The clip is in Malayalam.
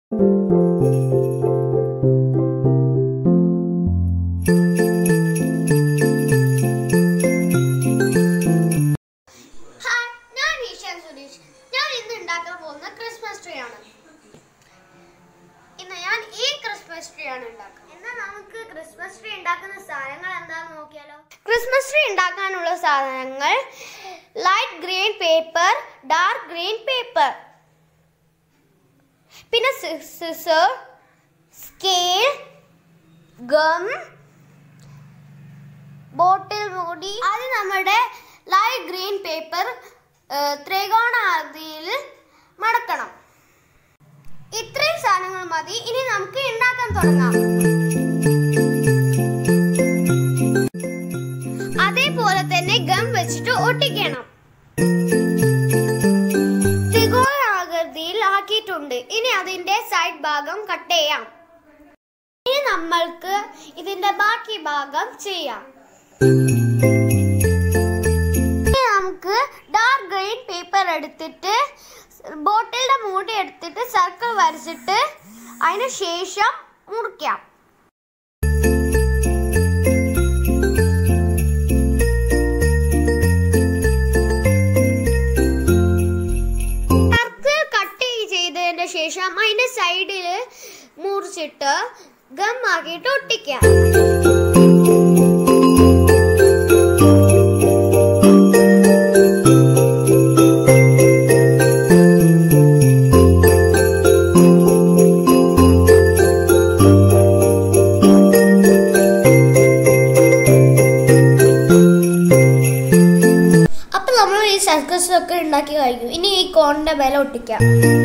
ഹായ് ഞാൻ ഈശാൻ സുരേഷ് ഞാൻ ഇന്ന് ഉണ്ടാക്കാൻ പോകുന്ന ക്രിസ്മസ് ട്രീ ആണ് ഇന്ന് ഞാൻ ഈ ക്രിസ്മസ് ട്രീ ആണ് ഉണ്ടാക്കുന്നത് എന്നാൽ നമുക്ക് ക്രിസ്മസ് ട്രീ ഉണ്ടാക്കുന്ന സാധനങ്ങൾ എന്താണെന്ന് നോക്കിയാലോ ക്രിസ്മസ് ട്രീ ഉണ്ടാക്കാനുള്ള സാധനങ്ങൾ light green paper dark green paper പിന്നെ സിസർ സ്കെയിൽ ഗം ബോട്ടിൽ മൂടി അത് നമ്മുടെ ലൈറ്റ് ഗ്രീൻ പേപ്പർ ത്രികോണാകൃതിയിൽ മടക്കണം ഇത്രയും സാധനങ്ങൾ മതി ഇനി നമുക്ക് ഉണ്ടാക്കാൻ തുടങ്ങാം അതേപോലെ തന്നെ ഗം വെച്ചിട്ട് ഒട്ടിക്കണം ത്രികോണാകൃതിയിൽ ആക്കിയിട്ടുണ്ട് ഇനി അതിന്റെ സൈഡ് ഭാഗം കട്ട് ചെയ്യാം ഇനി നമ്മൾക്ക് ഇതിന്റെ ബാക്കി ഭാഗം ചെയ്യാം ഇനി നമുക്ക് ഡാർക്ക് ഗ്രീൻ പേപ്പർ എടുത്തിട്ട് ബോട്ടിലിന്റെ മൂടി എടുത്തിട്ട് സർക്കിൾ വരച്ചിട്ട് അതിന് ശേഷം മുറിക്കാം സർക്കിൾ കട്ട് ചെയ്തതിന് ശേഷം അതിന്റെ സൈഡിൽ മുറിച്ചിട്ട് ഗം ആക്കിയിട്ട് ഒട്ടിക്കാം അപ്പൊ നമ്മൾ ഈ സർക്കസ് ഒക്കെ ഉണ്ടാക്കി കഴിഞ്ഞു ഇനി ഈ കോണിന്റെ മേലെ ഒട്ടിക്കാം